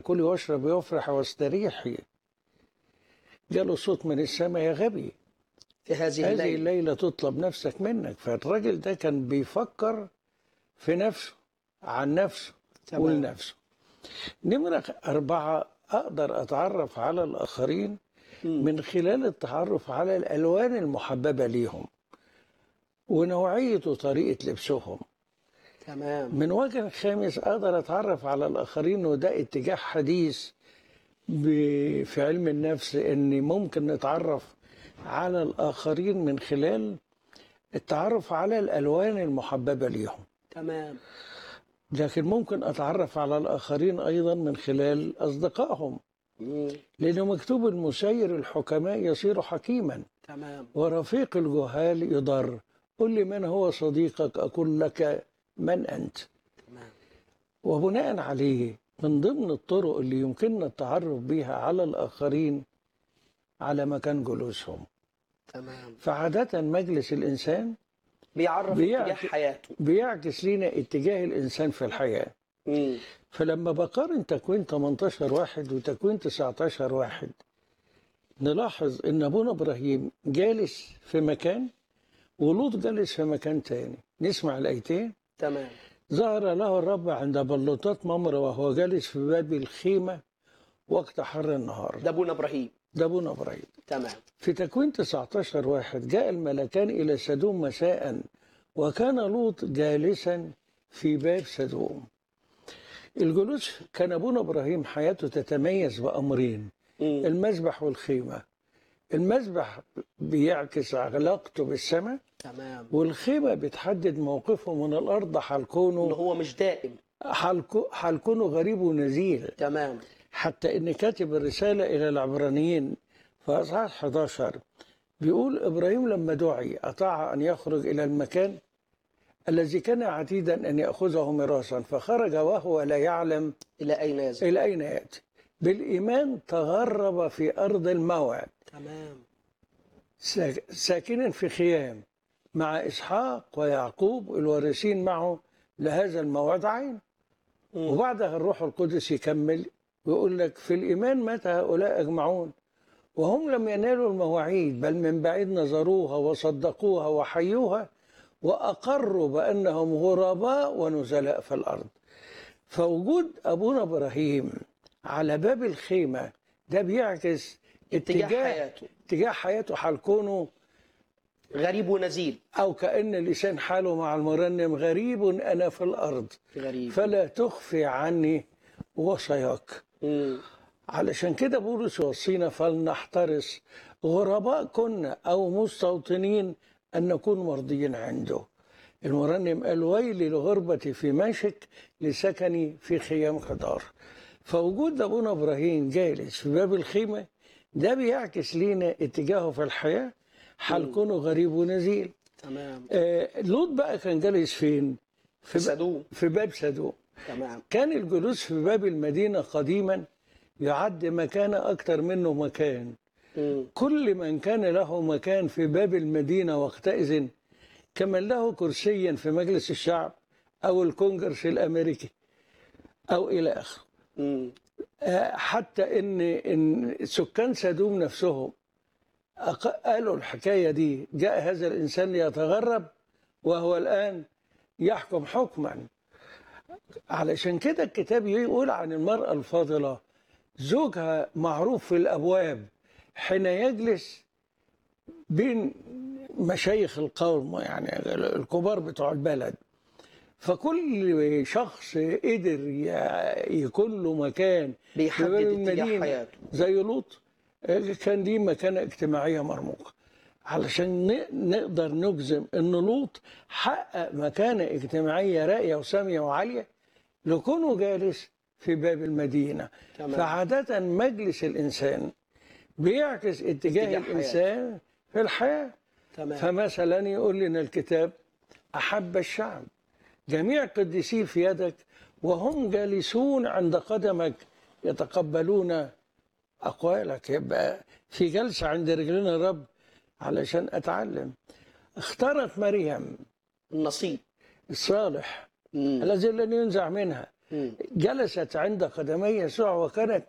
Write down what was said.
كلي واشربي وافرحي واستريحي جاله صوت من السماء يا غبي في هذه هذه الليلة الليلة تطلب نفسك منك فالراجل ده كان بيفكر في نفسه عن نفسه تمام. ولنفسه نمرة أربعة أقدر أتعرف على الآخرين مم. من خلال التعرف على الألوان المحببة ليهم ونوعية وطريقة لبسهم تمام من وجه خامس أقدر أتعرف على الآخرين وده اتجاه حديث ب- في علم النفس إن ممكن نتعرف على الآخرين من خلال التعرف على الألوان المحببة ليهم تمام لكن ممكن أتعرف على الآخرين أيضا من خلال أصدقائهم مم. لأنه مكتوب المسير الحكماء يصير حكيما تمام ورفيق الجهال يضر قل لي من هو صديقك أقول لك من أنت تمام وبناء عليه من ضمن الطرق اللي يمكننا التعرف بها على الآخرين على مكان جلوسهم تمام فعادة مجلس الإنسان بيعرف بيعكس- اتجاه حياته بيعكس لنا اتجاه الإنسان في الحياة مم. فلما بقارن تكوين 18 واحد وتكوين 19 واحد نلاحظ ان ابونا ابراهيم جالس في مكان ولوط جالس في مكان تاني نسمع الايتين تمام ظهر له الرب عند بلوطات ممر وهو جالس في باب الخيمة وقت حر النهار ده ابونا ابراهيم ده ابونا ابراهيم تمام في تكوين 19 واحد جاء الملكان إلى سدوم مساء وكان لوط جالسا في باب سدوم الجلوس كان أبونا إبراهيم حياته تتميز بأمرين مم. المذبح والخيمة المذبح بيعكس علاقته بالسماء تمام والخيمة بتحدد موقفه من الأرض ان حالكونه هو مش دائم حالكو- حالكونه غريب ونزيل تمام حتى ان كاتب الرساله الى العبرانيين في اصحاح 11 بيقول ابراهيم لما دعي اطاع ان يخرج الى المكان الذي كان عتيدا ان ياخذه ميراثا فخرج وهو لا يعلم الى اين يذهب الى اين ياتي بالايمان تغرب في ارض الموعد تمام ساك- ساكنا في خيام مع اسحاق ويعقوب الوارثين معه لهذا الموعد عين مم. وبعدها الروح القدس يكمل ويقول لك في الإيمان مات هؤلاء أجمعون وهم لم ينالوا المواعيد بل من بعيد نظروها وصدقوها وحيوها وأقروا بأنهم غرباء ونزلاء في الأرض فوجود أبونا إبراهيم على باب الخيمة ده بيعكس اتجاه اتجاه حياته اتجاه حياته حال كونه غريب ونزيل أو كأن لسان حاله مع المرنم غريب أنا في الأرض غريب فلا تخفي عني وصاياك مم. علشان كده بولس يوصينا فلنحترس غرباء كنا او مستوطنين ان نكون مرضيين عنده المرنم قال ويلي لغربتي في ماشك لسكني في خيام خضار فوجود ابونا ابراهيم جالس في باب الخيمه ده بيعكس لينا اتجاهه في الحياه حال كونه غريب ونزيل تمام آه لوط بقى كان جالس فين في ب- سدوم في باب سدوم تمام كان الجلوس في باب المدينة قديما يعد مكان أكثر منه مكان مم. كل من كان له مكان في باب المدينة وقتئذ كمن له كرسيا في مجلس الشعب أو الكونجرس الأمريكي أو إلى آخره مم. آه، حتى إن إن سكان سدوم نفسهم أق- قالوا الحكاية دي جاء هذا الإنسان ليتغرب وهو الآن يحكم حكما علشان كده الكتاب يقول عن المرأة الفاضلة زوجها معروف في الأبواب حين يجلس بين مشايخ القوم يعني الكبار بتوع البلد فكل شخص قدر ي- يكون له مكان في بيحدد باب اتجاه المدينة حياته زي لوط آه، كان ليه مكانة اجتماعية مرموقة علشان ن- نقدر نجزم ان لوط حقق مكانة اجتماعية راقية وسامية وعالية لكونه جالس في باب المدينة تمام. فعادة مجلس الإنسان بيعكس اتجاه, اتجاه الإنسان في الحياة تمام فمثلا يقول لنا الكتاب أحب الشعب جميع قديسي في يدك وهم جالسون عند قدمك يتقبلون أقوالك يبقى في جلسة عند رجلنا الرب علشان أتعلم اختارت مريم النصيب الصالح مم. الذي لن ينزع منها مم. جلست عند قدمي يسوع وكانت